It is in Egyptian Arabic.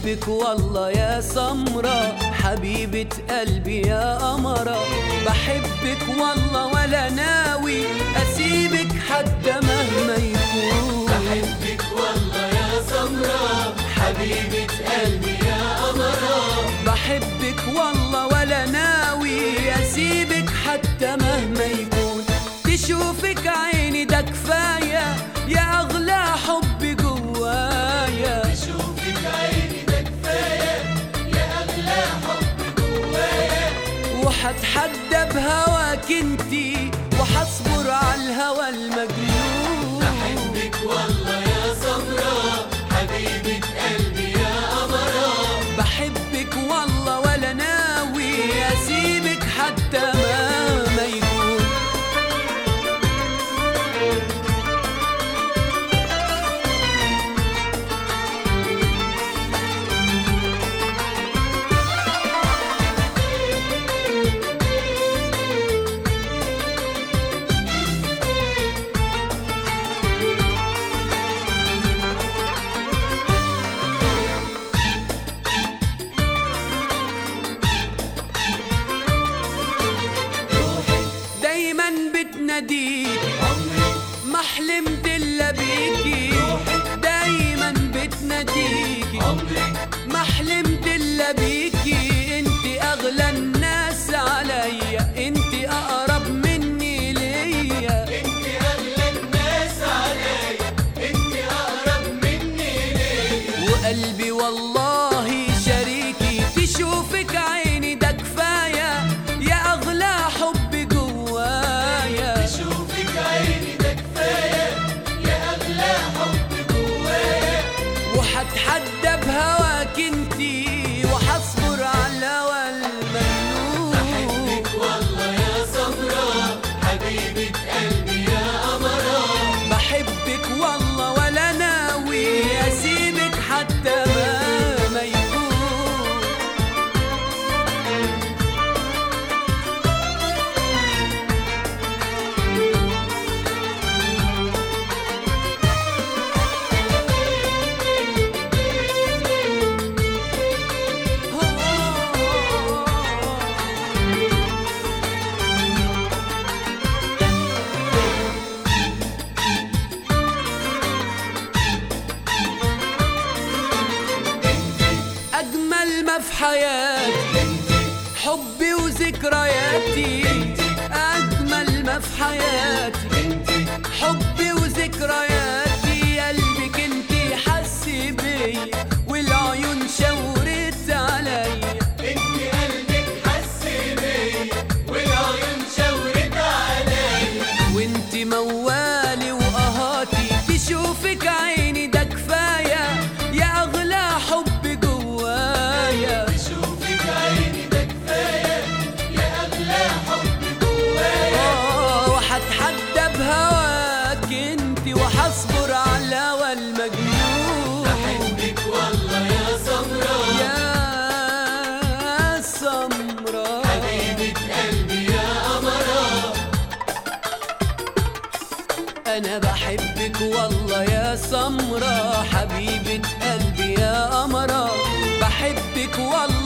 بحبك والله يا سمرة حبيبة قلبي يا قمرة بحبك والله ولا ناوي أسيبك حتى مهما يكون بحبك والله يا سمرة حبيبة قلبي يا قمرة بحبك والله ولا ناوي أسيبك حتى مهما يكون تشوفك عيني ده كفاية يا أغلى حب جوايا أشوفك عيني ده كفاية يا أغلى حب جوايا وحتحدى بهواك انتي وحصبر على الهوى المجنون بحبك والله يا سمرة حبيبة قلبي يا قمرة بحبك والله ولا ناوي اسيبك حتى ما ما يكون دايما بتناديك عمري ما حلمت الا بيكي دايما بتناديكي عمري ما حلمت الا بيكي انت اغلى الناس عليا انت اقرب مني ليا انت أغلى الناس عليا انت أقرب مني ليا وقلبي والله شريكي تشوفك عيني ده كفايه يا اغلى حب جوايا أشوفك عيني ده كفاية يا أغلى حب جوايا وحتحدى بهواك انتي وحصبر على الهوى المجنون بحبك والله يا سمرة حبيبة قلبي يا قمرة بحبك والله ولا ناوي اسيبك حتى ما ما يكون أجمل ما في حياتي حبي وذكرياتي أجمل ما في حياتي حبي وذكرياتي قلبك انتي حس بيا والعيون شاورت عليا انت قلبك حس بيا والعيون شاورت عليا وانتي موالي وقهاتي تشوفك عيني ده كفاية يا أغلى حب جوايا اشوفك عيني ده كفايه يا اغلى حب جوايا آه، وحتحدى بهواك انتي وحصبر على الهوى المجنون بحبك والله يا سمرة يا سمرة حبيبة قلبي يا قمرة أنا بحبك والله يا سمرة حبيبة قلبي يا قمرة بحبك والله